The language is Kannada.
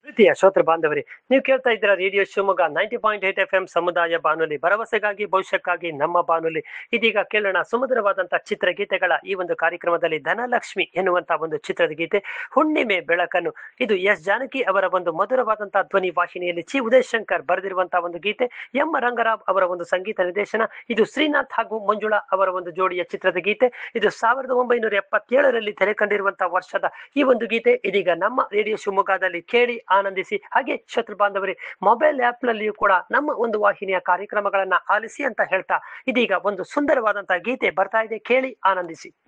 ಪ್ರೀತಿಯ ಶ್ರೋತೃ ಬಾಂಧವರೇ ನೀವು ಕೇಳ್ತಾ ಇದ್ದೀರಾ radio Shivamogga ninety point eight F M ಸಮುದಾಯ ಬಾನುಲಿ ಭರವಸೆಗಾಗಿ ಭವಿಷ್ಯಕ್ಕಾಗಿ ನಮ್ಮ ಬಾನುಲಿ ಇದೀಗ ಕೇಳೋಣ ಸುಮಧುರವಾದಂತಹ ಚಿತ್ರಗೀತೆಗಳ ಈ ಒಂದು ಕಾರ್ಯಕ್ರಮದಲ್ಲಿ ಧನಲಕ್ಷ್ಮಿ ಎನ್ನುವಂತಹ ಒಂದು ಚಿತ್ರದ ಗೀತೆ ಹುಣ್ಣಿಮೆ ಬೆಳಕನ್ನು ಇದು ಎಸ್ ಜಾನಕಿ ಅವರ ಒಂದು ಮಧುರವಾದಂತಹ ಧ್ವನಿ ವಾಹಿನಿಯಲ್ಲಿ ಚಿ ಉದಯ್ ಶಂಕರ್ ಬರೆದಿರುವಂತಹ ಒಂದು ಗೀತೆ ಎಂ ರಂಗರಾವ್ ಅವರ ಒಂದು ಸಂಗೀತ ನಿರ್ದೇಶನ ಇದು ಶ್ರೀನಾಥ್ ಹಾಗೂ ಮಂಜುಳಾ ಅವರ ಒಂದು ಜೋಡಿಯ ಚಿತ್ರದ ಗೀತೆ ಇದು ಸಾವಿರದ ಒಂಬೈನೂರ ಎಪ್ಪತ್ತೇಳರಲ್ಲಿ ತೆರೆ ಕಂಡಿರುವಂತಹ ವರ್ಷದ ಈ ಒಂದು ಗೀತೆ ಇದೀಗ ನಮ್ಮ ರೇಡಿಯೋ ಶಿವಮೊಗ್ಗದಲ್ಲಿ ಕೇಳಿ ಆನಂದಿಸಿ ಹಾಗೆ ಶತ್ರು ಬಾಂಧವರೇ ಮೊಬೈಲ್ ಆಪ್ ನಲ್ಲಿಯೂ ಕೂಡ ನಮ್ಮ ಒಂದು ವಾಹಿನಿಯ ಕಾರ್ಯಕ್ರಮಗಳನ್ನ ಆಲಿಸಿ ಅಂತ ಹೇಳ್ತಾ ಇದೀಗ ಒಂದು ಸುಂದರವಾದಂತಹ ಗೀತೆ ಬರ್ತಾ ಇದೆ ಕೇಳಿ ಆನಂದಿಸಿ